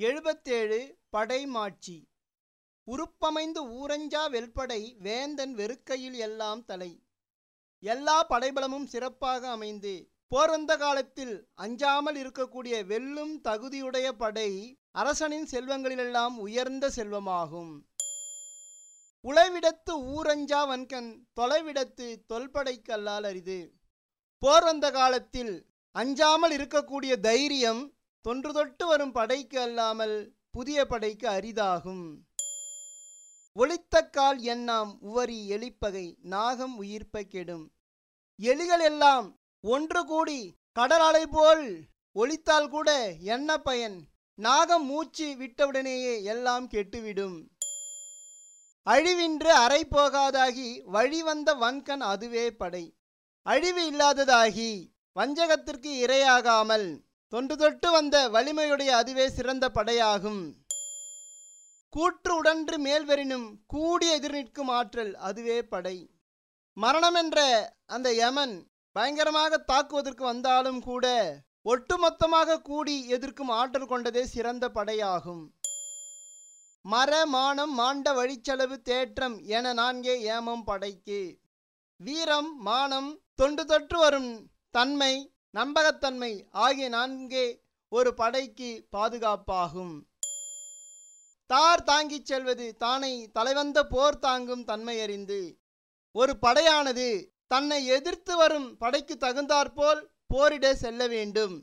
எழுபத்தேழு படைமாட்சி உருப்பமைந்து ஊரஞ்சா வெல்படை வேந்தன் வெறுக்கையில் எல்லாம் தலை எல்லா படைபலமும் சிறப்பாக அமைந்து போர் வந்த காலத்தில் அஞ்சாமல் இருக்கக்கூடிய வெல்லும் தகுதியுடைய படை அரசனின் செல்வங்களிலெல்லாம் உயர்ந்த செல்வமாகும் உழைவிடத்து ஊரஞ்சா வன்கண் தொலைவிடத்து தொல்படைக்கு அல்லால் அரிது போர் வந்த காலத்தில் அஞ்சாமல் இருக்கக்கூடிய தைரியம் தொன்று தொட்டு வரும் படைக்கு அல்லாமல் புதிய படைக்கு அரிதாகும் ஒளித்தக்கால் எண்ணாம் உவரி எலிப்பகை நாகம் உயிர்ப்ப கெடும் எலிகள் எல்லாம் ஒன்று கூடி கடல் அலை போல் ஒளித்தால் கூட என்ன பயன் நாகம் மூச்சு விட்டவுடனேயே எல்லாம் கெட்டுவிடும் அழிவின்று அறை போகாதாகி வழிவந்த வன்கண் அதுவே படை அழிவு இல்லாததாகி வஞ்சகத்திற்கு இரையாகாமல் தொன்று தொட்டு வந்த வலிமையுடைய அதுவே சிறந்த படையாகும் கூற்று உடன்று மேல்வரினும் கூடிய எதிர் நிற்கும் ஆற்றல் அதுவே படை மரணம் என்ற அந்த யமன் பயங்கரமாக தாக்குவதற்கு வந்தாலும் கூட ஒட்டுமொத்தமாக கூடி எதிர்க்கும் ஆற்றல் கொண்டதே சிறந்த படையாகும் மர மானம் மாண்ட வழிச்செலவு தேற்றம் என நான்கே ஏமம் படைக்கு வீரம் மானம் தொண்டு தொற்று வரும் தன்மை நம்பகத்தன்மை ஆகிய நான்கே ஒரு படைக்கு பாதுகாப்பாகும் தார் தாங்கிச் செல்வது தானை தலைவந்த போர் தாங்கும் தன்மை அறிந்து ஒரு படையானது தன்னை எதிர்த்து வரும் படைக்கு தகுந்தாற்போல் போரிட செல்ல வேண்டும்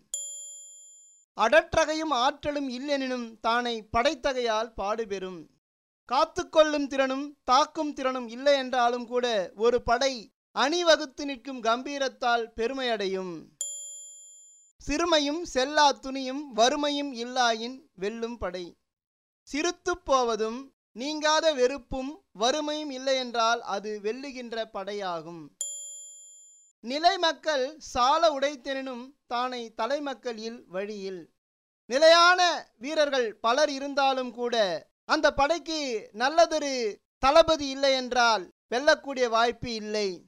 அடற்றகையும் ஆற்றலும் இல்லெனினும் தானை படைத்தகையால் பாடுபெறும் காத்துக்கொள்ளும் திறனும் தாக்கும் திறனும் இல்லை என்றாலும் கூட ஒரு படை அணிவகுத்து நிற்கும் கம்பீரத்தால் பெருமையடையும் சிறுமையும் செல்லா துணியும் வறுமையும் இல்லாயின் வெல்லும் படை சிறுத்துப் போவதும் நீங்காத வெறுப்பும் வறுமையும் இல்லை என்றால் அது வெல்லுகின்ற படையாகும் நிலை மக்கள் சால உடைத்தெனினும் தானை தலைமக்கள் இல் வழியில் நிலையான வீரர்கள் பலர் இருந்தாலும் கூட அந்த படைக்கு நல்லதொரு தளபதி இல்லை என்றால் வெல்லக்கூடிய வாய்ப்பு இல்லை